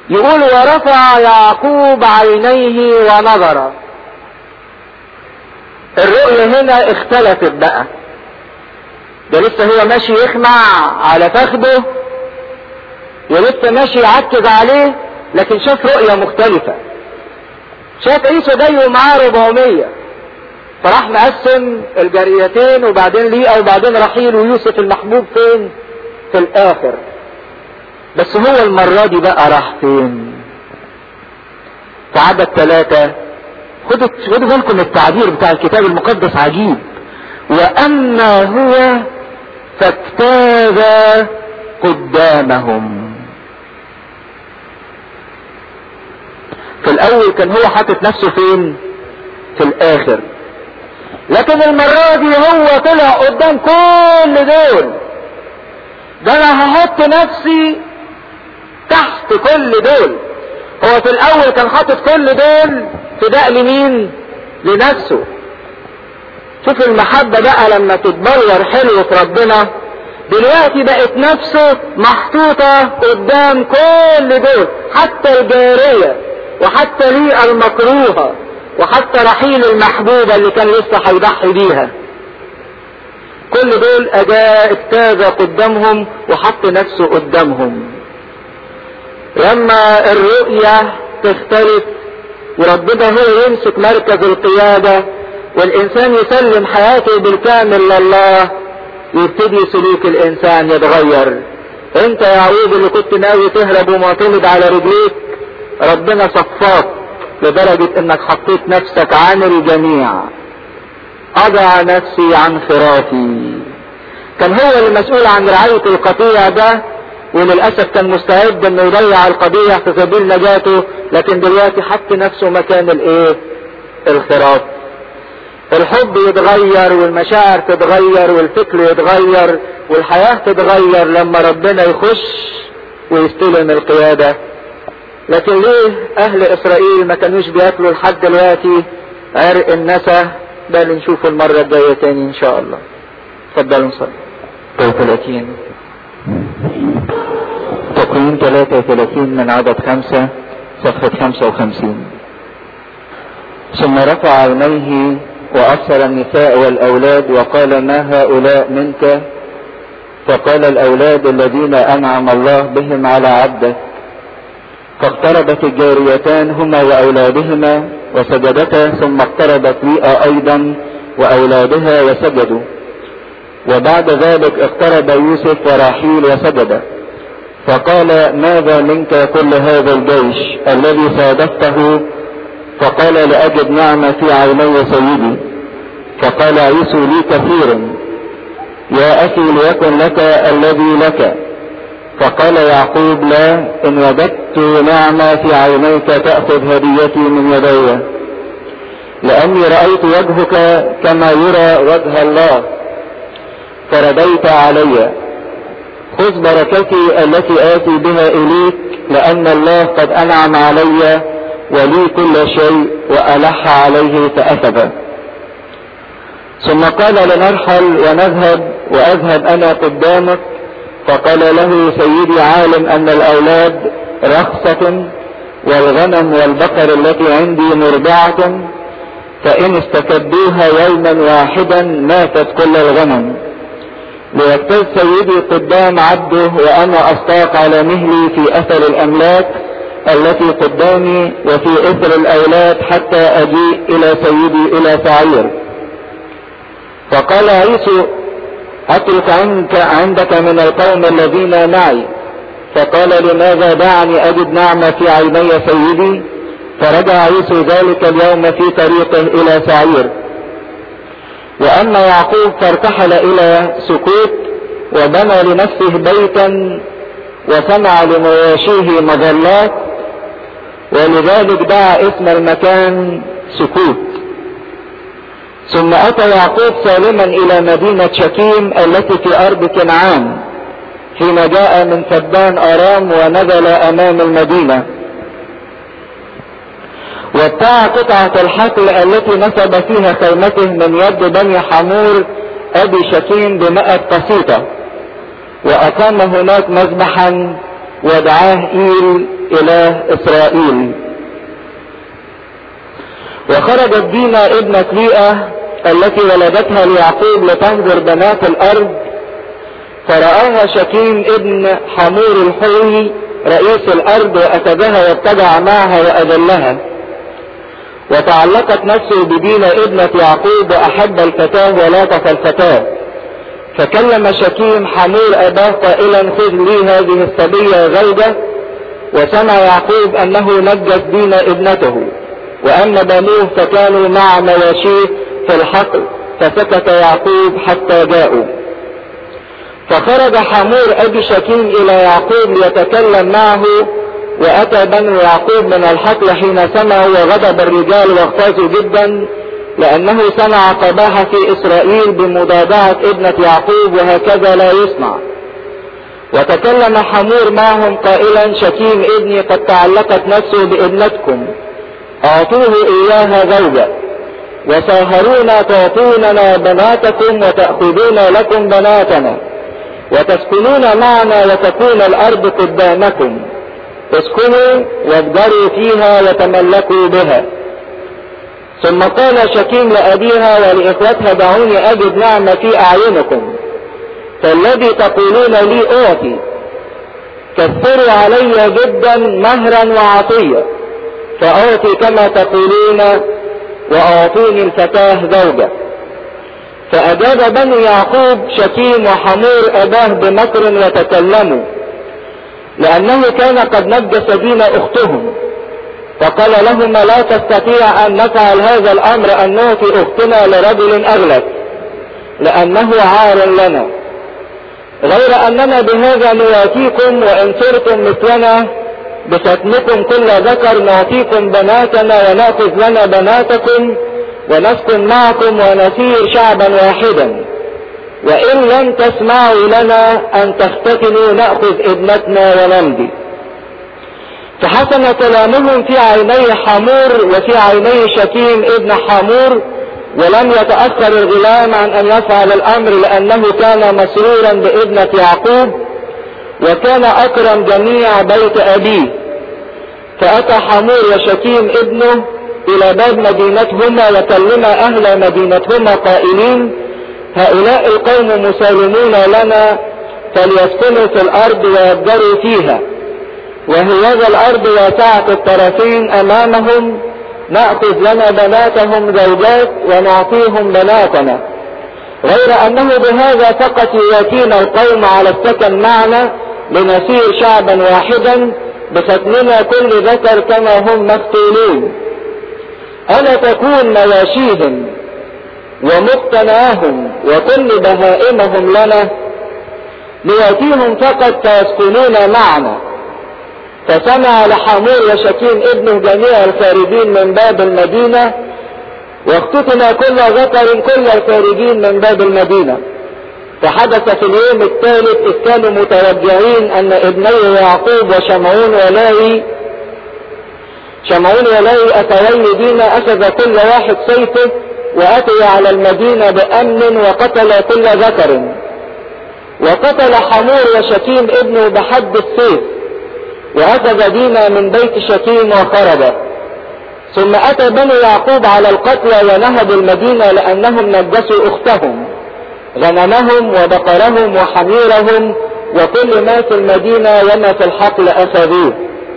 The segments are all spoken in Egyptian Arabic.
يقول ورفع يعقوب عينيه ونظر الرؤية هنا اختلفت بقى ده لسه هو ماشي يخمع على فخده ولسه ماشي يعكز عليه لكن شاف رؤية مختلفة شاف عيسى جاي ومعاه 400 فراح مقسم الجريتين وبعدين ليئة وبعدين رحيل ويوسف المحبوب فين في الاخر بس هو المرة دي بقى راح فين في عدد ثلاثة خدوا خدوا بالكم التعبير بتاع الكتاب المقدس عجيب واما هو فاجتاز قدامهم في الاول كان هو حاطط نفسه فين في الاخر لكن المرة دي هو طلع قدام كل دول ده انا هحط نفسي تحت كل دول هو في الاول كان حاطط كل دول فداء لمين لنفسه شوف المحبة بقى لما تتبلور حلو في ربنا دلوقتي بقت نفسه محطوطة قدام كل دول حتى الجارية وحتى ليئة المكروهة وحتى رحيل المحبوبة اللي كان لسه هيضحي بيها كل دول أجا اجتاز قدامهم وحط نفسه قدامهم لما الرؤية تختلف وربنا هو يمسك مركز القيادة والإنسان يسلم حياته بالكامل لله يبتدي سلوك الإنسان يتغير انت يا يعقوب اللي كنت ناوي تهرب ومعتمد على رجليك ربنا صفاك لدرجة انك حطيت نفسك عن الجميع اضع نفسي عن خرافي كان هو اللي مسؤول عن رعاية القطيع ده وللأسف كان مستعد انه يضيع القضية في سبيل نجاته لكن دلوقتي حط نفسه مكان الايه الخراف الحب يتغير والمشاعر تتغير والفكر يتغير والحياة تتغير لما ربنا يخش ويستلم القيادة لكن ليه اهل اسرائيل ما كانوش بياكلوا لحد دلوقتي عرق النسا ده اللي نشوفه المرة الجاية تاني ان شاء الله اتفضلوا نصلي 33 تقويم 33 من عدد خمسة صفحة 55 ثم رفع عينيه وأبصر النساء والأولاد وقال ما هؤلاء منك فقال الأولاد الذين أنعم الله بهم على عبده فاقتربت الجاريتان هما وأولادهما وسجدتا ثم اقتربت ليئة أيضا وأولادها وسجدوا وبعد ذلك اقترب يوسف وراحيل وسجد فقال ماذا منك كل هذا الجيش الذي صادفته فقال لأجد نعمة في عيني سيدي فقال عيسو لي كثير يا أخي ليكن لك الذي لك فقال يعقوب لا إن وجدت نعمة في عينيك تأخذ هديتي من يدي لأني رأيت وجهك كما يرى وجه الله فرديت علي خذ بركتي التي آتي بها إليك لأن الله قد أنعم علي ولي كل شيء وألح عليه فأخذ ثم قال لنرحل ونذهب وأذهب أنا قدامك فقال له سيدي عالم أن الأولاد رخصة والغنم والبقر التي عندي مرضعة فإن استكبوها يوما واحدا ماتت كل الغنم ليجتاز سيدي قدام عبده وأنا أستاق على مهلي في أثر الأملاك التي قدامي وفي إثر الأولاد حتى أجيء إلى سيدي إلى سعير فقال عيسو أترك عنك عندك من القوم الذين معي فقال لماذا دعني أجد نعمة في عيني سيدي فرجع عيسو ذلك اليوم في طريقه إلى سعير وأما يعقوب فارتحل إلى سكوت وبنى لنفسه بيتا وصنع لمواشيه مظلات ولذلك دعا اسم المكان سكوت ثم أتى يعقوب سالما إلى مدينة شكيم التي في أرض كنعان حين جاء من فدان أرام ونزل أمام المدينة وابتاع قطعة الحقل التي نصب فيها خيمته من يد بني حمور أبي شكيم بمئة قسيطة وأقام هناك مذبحا ودعاه إيل إله إسرائيل وخرجت دينا ابنة ليئة التي ولدتها ليعقوب لتنظر بنات الأرض فرآها شكيم ابن حمور الحوي رئيس الأرض وأخذها واتبع معها وأذلها وتعلقت نفسه بدينا ابنة يعقوب وأحب الفتاة ولاتف الفتاة فكلم شكيم حمور أباه قائلا خذ لي هذه الصبية زوجة وسمع يعقوب أنه نجس دينا ابنته وأما بنوه فكانوا مع مواشيه في الحقل فسكت يعقوب حتى جاءوا فخرج حمور أبي شكيم إلى يعقوب ليتكلم معه وأتى بنو يعقوب من الحقل حين سمعوا وغضب الرجال واغتازوا جدا لأنه سمع قباحة في إسرائيل بمضادعة ابنة يعقوب وهكذا لا يصنع وتكلم حمور معهم قائلا شكيم ابني قد تعلقت نفسه بابنتكم أعطوه إياها زوجة وساهرونا تعطوننا بناتكم وتأخذون لكم بناتنا وتسكنون معنا وتكون الأرض قدامكم اسكنوا وابدروا فيها وتملكوا بها ثم قال شكيم لأبيها ولإخوتها دعوني أجد نعمة في أعينكم فالذي تقولون لي أعطي كثروا علي جدا مهرا وعطية فأعطي كما تقولون وأعطوني الفتاة زوجة فأجاب بنو يعقوب شكيم وحمور أباه بمكر وتكلموا لأنه كان قد نجس دين أختهم فقال لهما لا تستطيع أن نفعل هذا الأمر أن نعطي أختنا لرجل أغلب لأنه عار لنا غير أننا بهذا نواتيكم وإن صرتم مثلنا بشتمكم كل ذكر نعطيكم بناتنا ونأخذ لنا بناتكم ونسكن معكم ونسير شعبا واحدا وإن لم تسمعوا لنا أن تختتنوا نأخذ ابنتنا ونمضي فحسن كلامهم في عيني حمور وفي عيني شكيم ابن حمور ولم يتأخر الغلام عن أن يفعل الأمر لأنه كان مسرورا بابنة يعقوب وكان أكرم جميع بيت أبيه فأتى حمور وشكيم ابنه إلى باب مدينتهما وكلم أهل مدينتهما قائلين هؤلاء القوم مسالمون لنا فليسكنوا في الأرض ويبدروا فيها وهذا الأرض واسعة الطرفين أمامهم نأخذ لنا بناتهم زوجات ونعطيهم بناتنا غير أنه بهذا فقط يأتينا القوم على السكن معنا لنسير شعبا واحدا بختمنا كل ذكر كما هم مفتونون ألا تكون مواشيهم ومقتناهم وكل بهائمهم لنا نواتيهم فقط فيسكنون معنا فسمع لحمور وشكيم ابنه جميع الخارجين من باب المدينة واختتنا كل ذكر كل الخارجين من باب المدينة فحدث في اليوم الثالث إذ كانوا متوجعين أن ابني يعقوب وشمعون ولاوي شمعون ولاوي أتوي دينا أخذ كل واحد سيفه وأتي على المدينة بأمن وقتل كل ذكر وقتل حمور وشكيم ابنه بحد السيف وأخذ دينا من بيت شكيم وخرج ثم أتى بنو يعقوب على القتلى ونهبوا المدينة لأنهم نجسوا أختهم غنمهم وبقرهم وحميرهم وكل ما في المدينة وما في الحقل أخذوه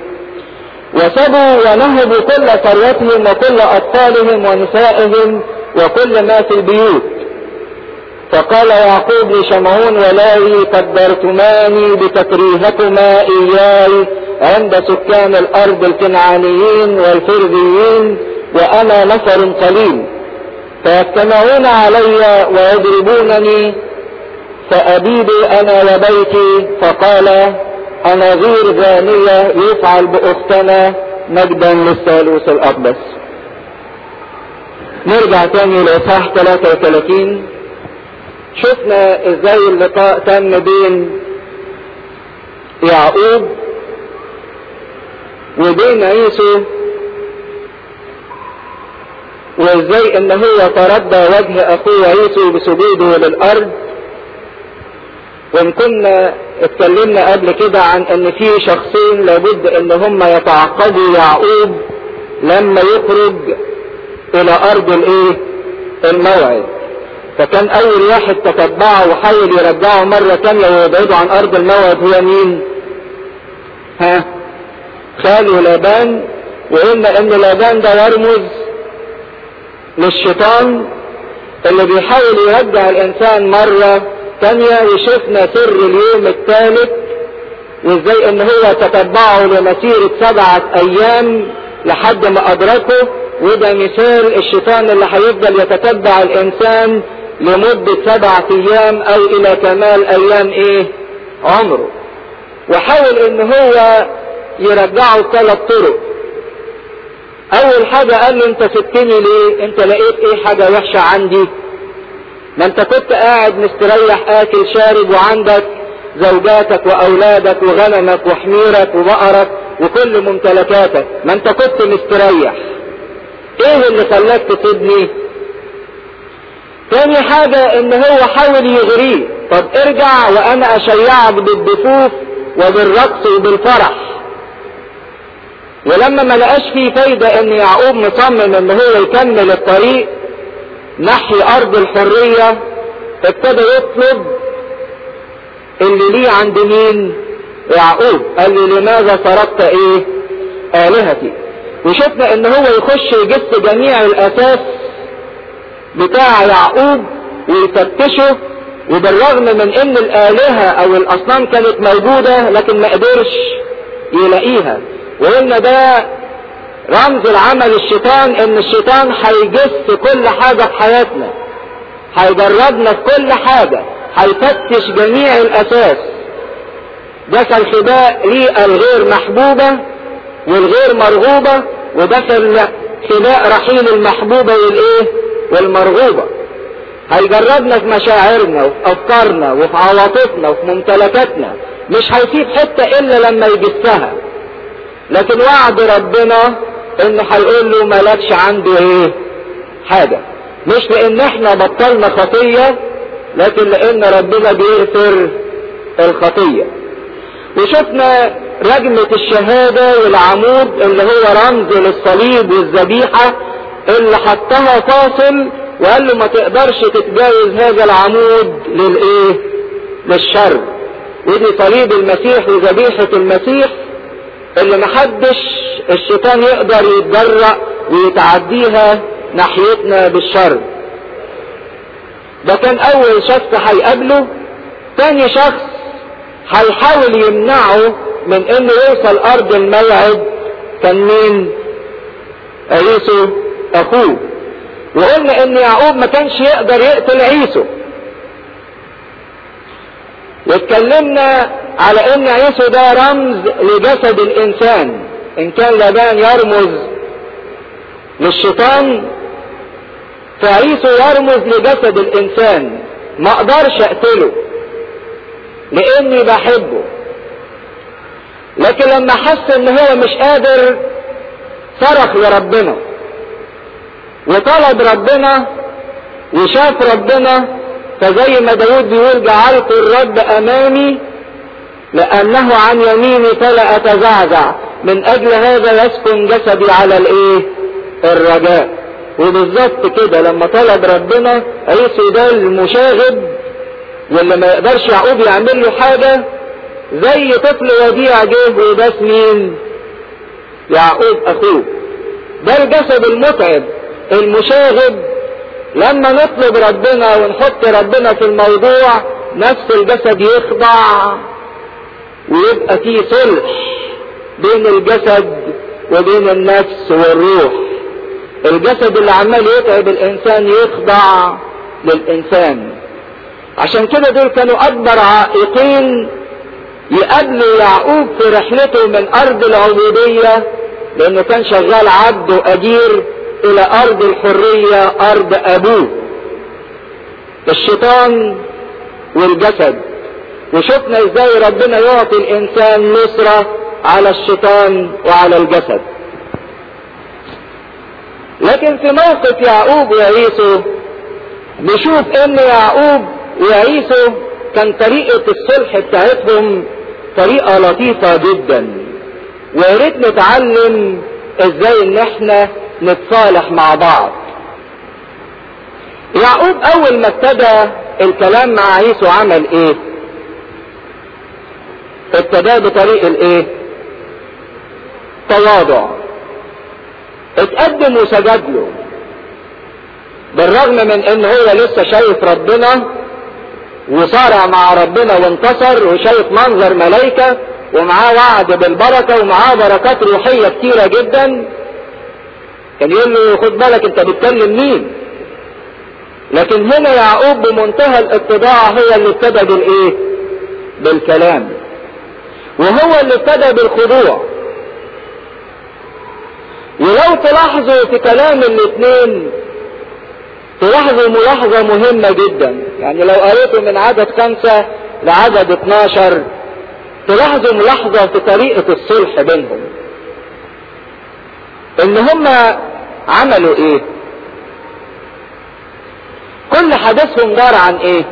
وسبوا ونهبوا كل ثروتهم وكل أطفالهم ونسائهم وكل ما في البيوت فقال يعقوب لشمعون ولاوي قدرتماني بتكريهكما إياي عند سكان الأرض الكنعانيين والفرذيين وأنا نفر قليل فيجتمعون علي ويضربونني فأبيد أنا وبيتي فقال أنا غير زانية يفعل بأختنا مجدا للثالوث الأقدس نرجع تاني لإصحاح 33 شفنا ازاي اللقاء تم بين يعقوب وبين عيسو وازاي ان هو تردى وجه اخوه عيسو بسجوده للارض وان كنا اتكلمنا قبل كده عن ان في شخصين لابد ان هم يتعقدوا يعقوب لما يخرج الى ارض الايه الموعد فكان اول واحد تتبعه وحاول يرجعه مرة تانية ويبعده عن ارض الموعد هو مين ها خاله لابان وقلنا ان لابان ده يرمز للشيطان اللي بيحاول يرجع الانسان مرة تانية وشفنا سر اليوم الثالث وازاي ان هو تتبعه لمسيرة سبعة ايام لحد ما ادركه وده مثال الشيطان اللي هيفضل يتتبع الانسان لمدة سبعة ايام او الى كمال ايام ايه عمره وحاول ان هو يرجعه ثلاث طرق اول حاجة قال له انت سبتني ليه انت لقيت ايه حاجة وحشة عندي ما انت كنت قاعد مستريح اكل شارب وعندك زوجاتك واولادك وغنمك وحميرك وبقرك وكل ممتلكاتك ما انت كنت مستريح ايه اللي خلاك تسيبني تاني حاجة ان هو حاول يغريه طب ارجع وانا اشيعك بالدفوف وبالرقص وبالفرح ولما ما لقاش فيه فايدة ان يعقوب مصمم ان هو يكمل الطريق نحي ارض الحرية ابتدى يطلب اللي ليه عند مين يعقوب قال له لماذا سرقت ايه الهتي وشفنا ان هو يخش يجس جميع الاساس بتاع يعقوب ويفتشه وبالرغم من ان الالهة او الاصنام كانت موجودة لكن ما قدرش يلاقيها وقلنا ده رمز العمل الشيطان ان الشيطان هيجس كل حاجة في حياتنا هيجربنا في كل حاجة هيفتش جميع الاساس دخل خباء ليه الغير محبوبة والغير مرغوبة ودخل خباء رحيل المحبوبة والايه والمرغوبة هيجربنا في مشاعرنا وفي افكارنا وفي عواطفنا وفي ممتلكاتنا مش هيسيب حتة الا لما يجسها لكن وعد ربنا انه هيقول له مالكش عنده ايه حاجة مش لان احنا بطلنا خطية لكن لان ربنا بيغفر الخطية وشفنا رجمة الشهادة والعمود اللي هو رمز للصليب والذبيحة اللي حطها فاصل وقال له ما تقدرش تتجاوز هذا العمود للايه للشر ودي صليب المسيح وذبيحة المسيح اللي محدش الشيطان يقدر يتجرأ ويتعديها ناحيتنا بالشر ده كان اول شخص هيقابله تاني شخص هيحاول يمنعه من انه يوصل ارض الموعد كان مين عيسو اخوه وقلنا ان يعقوب ما كانش يقدر يقتل عيسو واتكلمنا على ان عيسو ده رمز لجسد الانسان ان كان لبان يرمز للشيطان فعيسو يرمز لجسد الانسان ما اقدرش اقتله لاني بحبه لكن لما حس ان هو مش قادر صرخ لربنا وطلب ربنا وشاف ربنا فزي ما داود بيقول جعلت الرب امامي لانه عن يميني فلا اتزعزع من اجل هذا يسكن جسدي على الايه الرجاء وبالظبط كده لما طلب ربنا عيسو ده المشاغب واللي ما يقدرش يعقوب يعمل له حاجة زي طفل وديع جه وبس مين يعقوب اخوه ده الجسد المتعب المشاغب لما نطلب ربنا ونحط ربنا في الموضوع نفس الجسد يخضع ويبقى فيه صلح بين الجسد وبين النفس والروح الجسد اللي عمال يتعب الانسان يخضع للانسان عشان كده دول كانوا اكبر عائقين يقابلوا يعقوب في رحلته من ارض العبودية لانه كان شغال عبد واجير الى ارض الحرية ارض ابوه الشيطان والجسد وشفنا ازاي ربنا يعطي الانسان نصرة على الشيطان وعلى الجسد لكن في موقف يعقوب وعيسو نشوف ان يعقوب وعيسو كان طريقة الصلح بتاعتهم طريقة لطيفة جدا ويا ريت نتعلم ازاي ان احنا نتصالح مع بعض يعقوب اول ما ابتدى الكلام مع عيسو عمل ايه ابتدى بطريق الايه تواضع اتقدم وسجد له بالرغم من ان هو لسه شايف ربنا وصارع مع ربنا وانتصر وشايف منظر ملائكة ومعاه وعد بالبركة ومعاه بركات روحية كتيرة جدا كان يقول له خد بالك انت بتكلم مين لكن هنا يعقوب بمنتهى الاتضاع هو اللي ابتدى بالايه بالكلام وهو اللي ابتدى بالخضوع ولو تلاحظوا في كلام الاثنين تلاحظوا ملاحظة مهمة جدا يعني لو قريتوا من عدد خمسة لعدد 12 تلاحظوا ملاحظة في طريقة الصلح بينهم ان هم عملوا ايه كل حدثهم دار عن ايه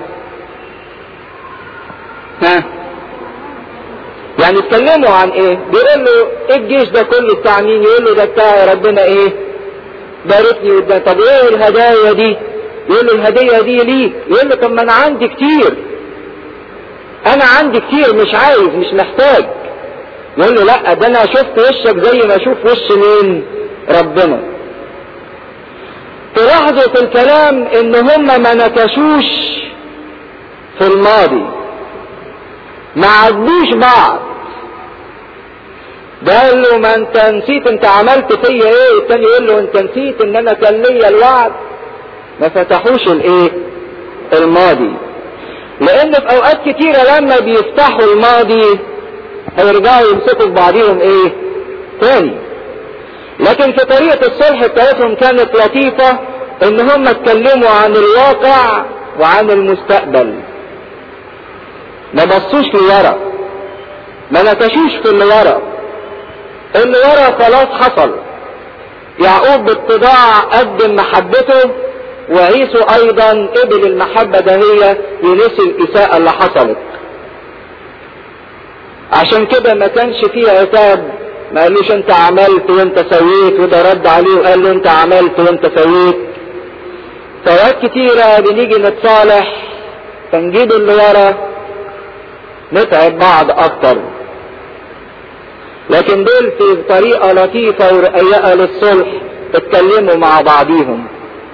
ها يعني اتكلموا عن ايه بيقول له ايه الجيش ده كله بتاع مين يقول له ده بتاع ربنا ايه باركني قدام طب ايه الهدايا دي يقول له الهدية دي ليك يقول له طب ما انا عندي كتير انا عندي كتير مش عايز مش محتاج يقول له لا ده انا شفت وشك زي ما اشوف وش مين ربنا تلاحظوا في الكلام ان هم ما نكشوش في الماضي ما عدوش بعض ده قال له ما انت نسيت انت عملت فيا ايه التاني يقول له انت نسيت ان انا كان ليا الوعد ما فتحوش الايه الماضي لان في اوقات كتيرة لما بيفتحوا الماضي هيرجعوا يمسكوا في بعضهم ايه تاني لكن في طريقة الصلح بتاعتهم كانت لطيفة ان هم اتكلموا عن الواقع وعن المستقبل ما بصوش لورا ما نكشوش في اللي ورا اللي ورا خلاص حصل يعقوب باتضاع قدم محبته وعيسو ايضا قبل المحبة ده هي ينسي الاساءة اللي حصلت عشان كده ما كانش فيه عتاب ما قالوش انت عملت وانت سويت وده رد عليه وقال له انت عملت وانت سويت فوقت كتيرة بنيجي نتصالح فنجيب اللي ورا نتعب بعض اكتر لكن دول في طريقة لطيفة ورقيقة للصلح اتكلموا مع بعضيهم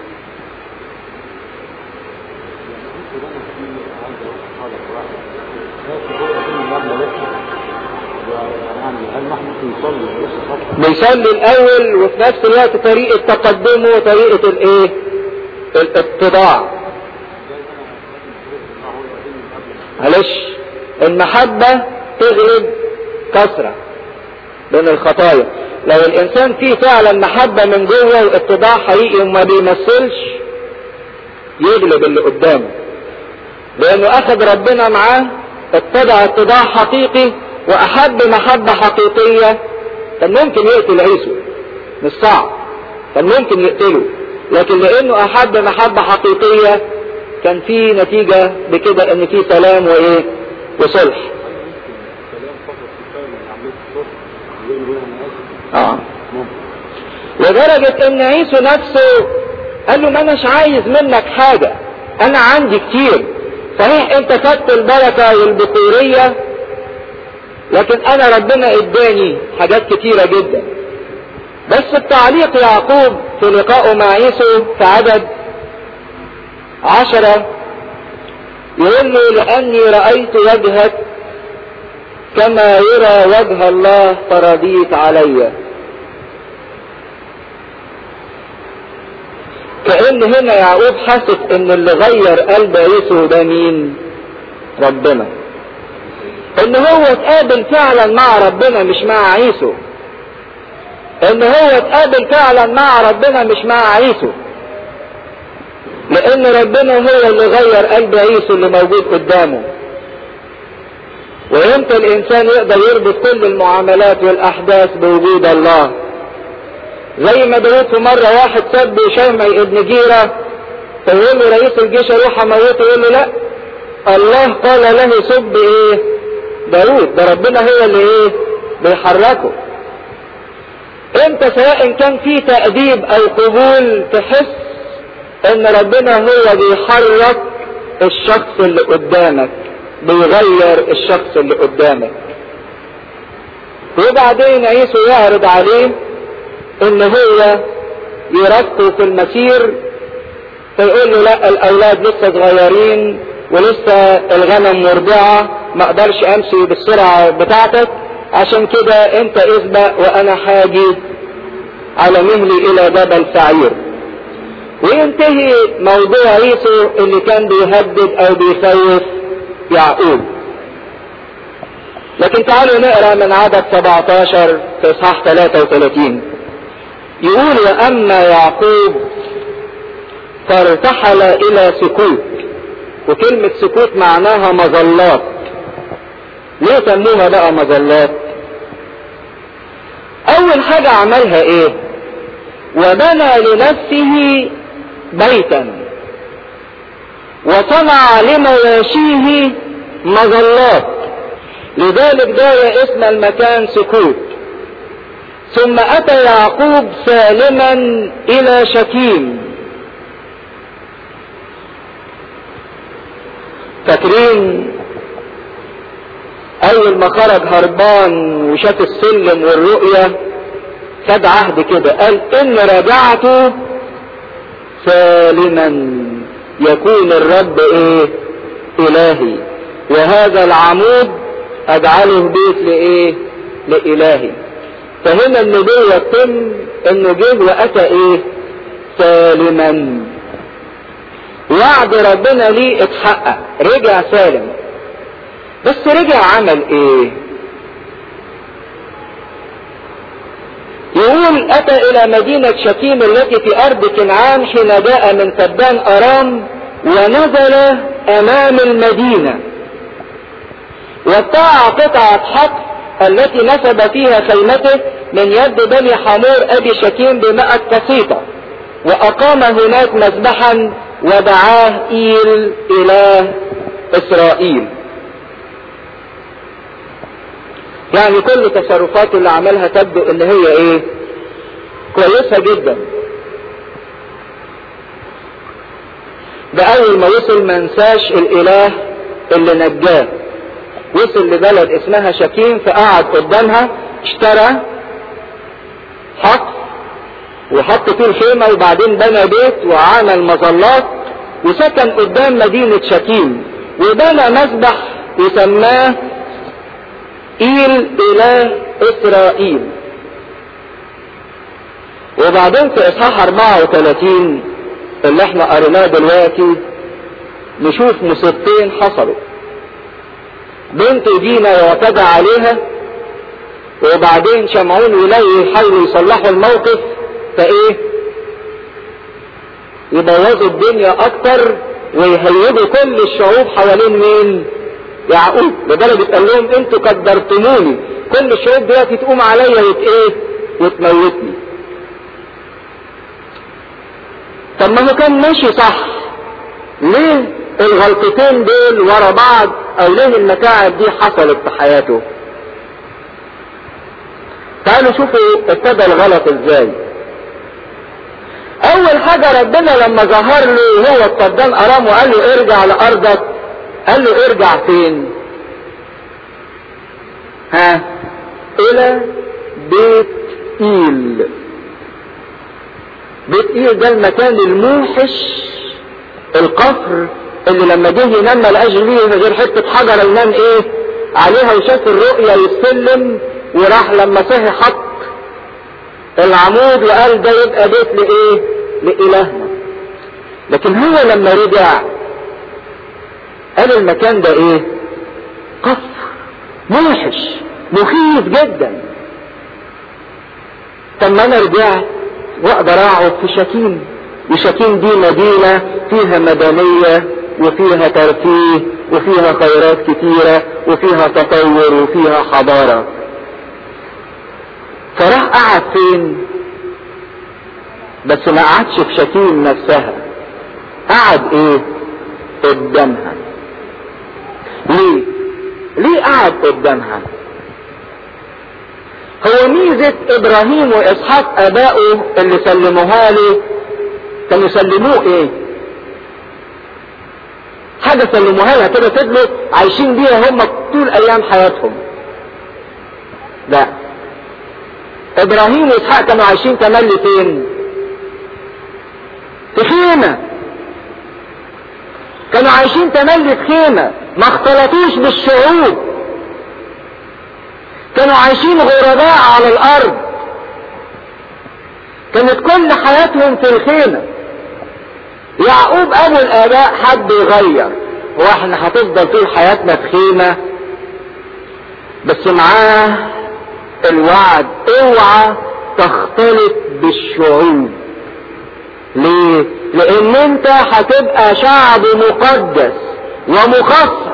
بيصلي الاول وفي نفس الوقت طريقة تقدمه وطريقة الايه الاتضاع معلش المحبة تغلب كثرة بين الخطايا لو الانسان فيه فعلا محبة من جوه واتضاع حقيقي وما بيمثلش يغلب اللي قدامه لانه اخذ ربنا معاه اتضع اتضاع حقيقي واحب محبة حقيقية كان ممكن يقتل عيسو مش صعب كان ممكن يقتله لكن لانه احب محبة حقيقية كان في نتيجة بكده ان في سلام وايه وصلح اه لدرجة ان عيسو نفسه قال له ما اناش عايز منك حاجة انا عندي كتير صحيح انت خدت البركة والبخورية لكن انا ربنا اداني حاجات كتيرة جدا بس التعليق يعقوب في لقائه مع عيسو في عدد عشرة يقول له لاني رأيت وجهك كما يرى وجه الله فرضيت علي كأن هنا يعقوب حاسس ان اللي غير قلب عيسو ده مين ربنا ان هو اتقابل فعلا مع ربنا مش مع عيسو ان هو اتقابل فعلا مع ربنا مش مع عيسو لان ربنا هو اللي غير قلب عيسو اللي موجود قدامه وامتى الانسان يقدر يربط كل المعاملات والاحداث بوجود الله زي ما داود في مرة واحد سب شمعي ابن جيرة فيقول له رئيس الجيش اروح اموته يقول له لا الله قال له سب ايه داود ده ربنا هو اللي ايه بيحركه انت سواء كان في تأديب او قبول تحس ان ربنا هو بيحرك الشخص اللي قدامك بيغير الشخص اللي قدامك وبعدين عيسو يعرض عليه ان هو يرفقه في المسير فيقول له لا الاولاد لسه صغيرين ولسه الغنم مرضعة ما اقدرش امشي بالسرعة بتاعتك عشان كده انت اسبق وانا حاجي على مهلي الى جبل سعير وينتهي موضوع عيسو اللي كان بيهدد او بيخوف يعقوب لكن تعالوا نقرا من عدد 17 في اصحاح 33 يقول واما يعقوب فارتحل الى سكوت وكلمة سكوت معناها مظلات ليه سموها بقى مظلات اول حاجة عملها ايه وبنى لنفسه بيتا وصنع لمواشيه مظلات لذلك داي اسم المكان سكوت ثم اتى يعقوب سالما الى شكيم فاكرين اول ما خرج هربان وشاف السلم والرؤية خد عهد كده قال ان رجعت سالما يكون الرب ايه الهي وهذا العمود اجعله بيت لايه لالهي فهنا النبوة تم انه جه واتى ايه سالما وعد ربنا ليه اتحقق رجع سالم بس رجع عمل ايه يقول اتى الى مدينة شكيم التي في ارض كنعان حين جاء من سبان ارام ونزل امام المدينة وابتاع قطعة حق التي نسب فيها خيمته من يد بني حمور ابي شكيم بمائة قسيطة واقام هناك مذبحا ودعاه ايل اله اسرائيل يعني كل تصرفاته اللي عملها تبدو ان هي ايه كويسة جدا ده اول ما وصل ما انساش الاله اللي نجاه وصل لبلد اسمها شكيم فقعد قدامها اشترى حق وحط فيه الخيمة وبعدين بنى بيت وعمل مظلات وسكن قدام مدينة شكيم وبنى مسبح وسماه إيل إله إسرائيل وبعدين في إصحاح 34 اللي احنا قريناه دلوقتي نشوف مصيبتين حصلوا بنت دينا واعتدى عليها وبعدين شمعون ولي يحاولوا يصلحوا الموقف فايه يبوظوا الدنيا اكتر ويهيجوا كل الشعوب حوالين مين يعقوب لدرجة قال لهم انتوا قدرتموني كل الشعوب دلوقتي تقوم عليا وت ايه وتموتني طب ما هو كان ماشي صح ليه الغلطتين دول ورا بعض او ليه المتاعب دي حصلت في حياته تعالوا شوفوا ابتدى الغلط ازاي اول حاجة ربنا لما ظهر له هو الصدام ارام وقال له ارجع لارضك قال له ارجع فين ها الى بيت ايل بيت ايل ده المكان الموحش القصر اللي لما جه ينام ما لقاش فيه غير حته حجره ينام ايه عليها وشاف الرؤيا والسلم وراح لما صحي حط العمود وقال ده يبقى بيت لايه لالهنا لكن هو لما رجع قال المكان ده ايه قصر موحش مخيف جدا طب ما انا رجعت واقدر اقعد في شكيم وشكيم دي مدينة فيها مدنية وفيها ترفيه وفيها خيرات كتيرة وفيها تطور وفيها حضارة فراح قعد فين بس ما قعدش في شكيم نفسها قعد ايه قدامها ليه ليه قعد قدامها هو ميزة ابراهيم واسحاق ابائه اللي سلموها له كانوا يسلموه ايه حاجة سلموها لها كده فضلوا عايشين بيها هم طول ايام حياتهم لا ابراهيم واسحاق كانوا عايشين تملي فين في خيمة كانوا عايشين تملي في خيمة ما اختلطوش بالشعوب كانوا عايشين غرباء على الارض كانت كل حياتهم في الخيمة يعقوب ابو الاباء حب يغير هو احنا هتفضل طول حياتنا في خيمة بس معاه الوعد اوعى تختلط بالشعوب ليه لان انت هتبقى شعب مقدس ومخصص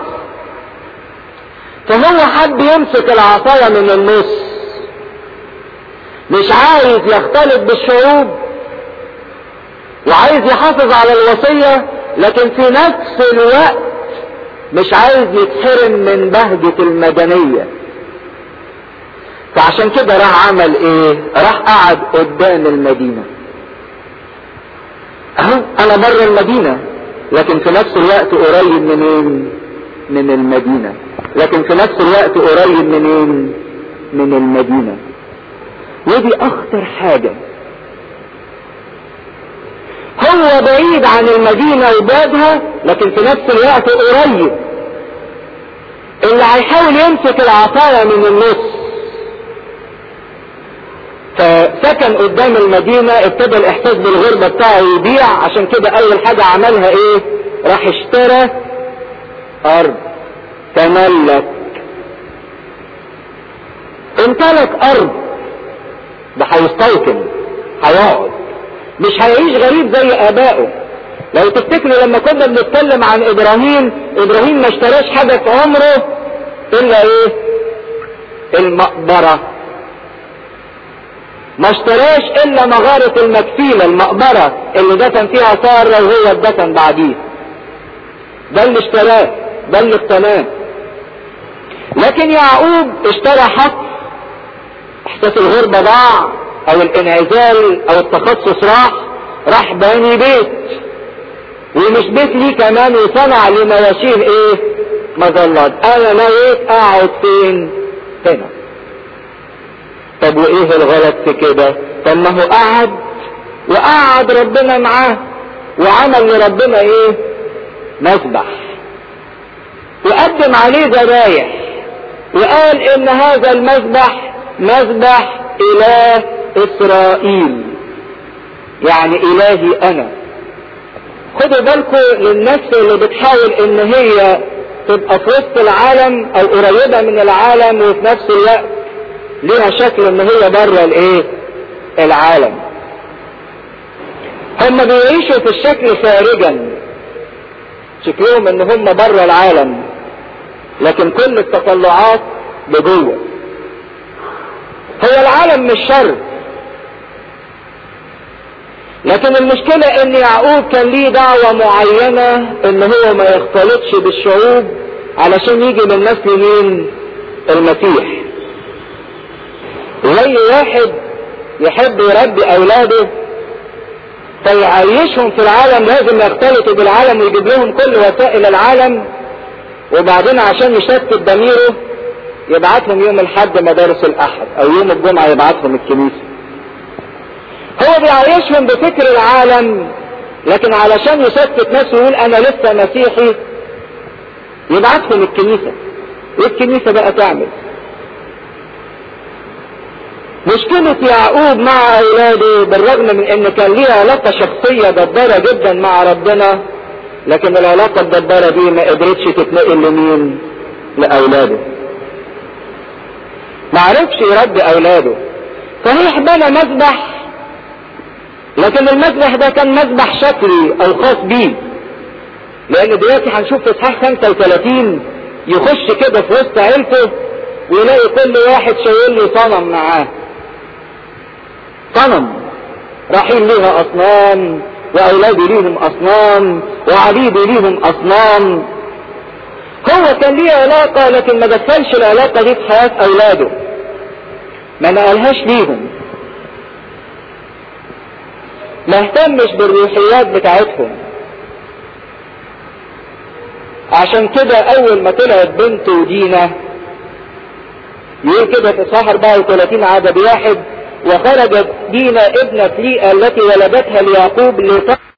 فهو حب يمسك العصاية من النص مش عايز يختلط بالشعوب وعايز يحافظ على الوصية لكن في نفس الوقت مش عايز يتحرم من بهجة المدنية فعشان كده راح عمل ايه راح قعد قدام المدينة اهو انا بره المدينة لكن في نفس الوقت قريب منين من المدينة لكن في نفس الوقت قريب منين من المدينة ودي اخطر حاجة هو بعيد عن المدينة وبابها لكن في نفس الوقت قريب اللي هيحاول يمسك العصاية من النص فسكن قدام المدينة ابتدى الاحساس بالغربة بتاعه يضيع عشان كده اول حاجة عملها ايه راح اشترى ارض تملك امتلك ارض ده هيستيقن هيقعد مش هيعيش غريب زي ابائه لو تفتكروا لما كنا بنتكلم عن ابراهيم ابراهيم ما اشتراش حاجة في عمره الا ايه المقبرة ما اشتراش الا مغارة المكفيلة المقبرة اللي دفن فيها سارة وهو اتدفن بعديه ده اللي اشتراه ده اللي اقتناه لكن يعقوب اشترى حق احساس الغربة ضاع او الانعزال او التخصص راح راح باني بيت ومش بيت ليه كمان وصنع لمواشيه ايه مظلات انا نويت اقعد فين هنا طب وايه الغلط في كده طب ما هو قعد وقعد ربنا معاه وعمل لربنا ايه مسبح وقدم عليه ذبايح وقال ان هذا المذبح مذبح اله اسرائيل يعني الهي انا خدوا بالكم للنفس اللي بتحاول ان هي تبقى في وسط العالم او قريبة من العالم وفي نفس الوقت ليها شكل ان هي بره الايه العالم هم بيعيشوا في الشكل خارجا شكلهم ان هم بره العالم لكن كل التطلعات لجوه هو العالم مش شر لكن المشكلة ان يعقوب كان ليه دعوة معينة ان هو ما يختلطش بالشعوب علشان يجي من نسل مين المسيح زي واحد يحب يربي اولاده فيعيشهم في العالم لازم يختلطوا بالعالم ويجيب لهم كل وسائل العالم وبعدين عشان يشتت ضميره يبعتهم يوم الحد مدارس الاحد او يوم الجمعة يبعتهم الكنيسة هو بيعيشهم بفكر العالم لكن علشان يشتت نفسه ويقول انا لسه مسيحي يبعتهم الكنيسة والكنيسة بقى تعمل مشكلة يعقوب مع اولاده بالرغم من ان كان ليه علاقة شخصية جبارة جدا مع ربنا لكن العلاقة الجبارة دي ما قدرتش تتنقل لمين لاولاده ما عرفش يربي اولاده صحيح بنى مذبح لكن المذبح ده كان مذبح شكلي او خاص بيه لان دلوقتي هنشوف في اصحاح 35 يخش كده في وسط عيلته ويلاقي كل واحد شايل له صنم معاه صنم رايحين ليها اصنام واولادي ليهم اصنام وعبيدي ليهم اصنام هو كان ليه علاقة لكن ما دخلش العلاقة دي في حياة اولاده ما نقلهاش ليهم ما اهتمش بالروحيات بتاعتهم عشان كده اول ما طلعت بنته دينا يقول كده في صح 34 عدد واحد وخرجت دينا ابنة ليئة التي ولدتها ليعقوب لتقع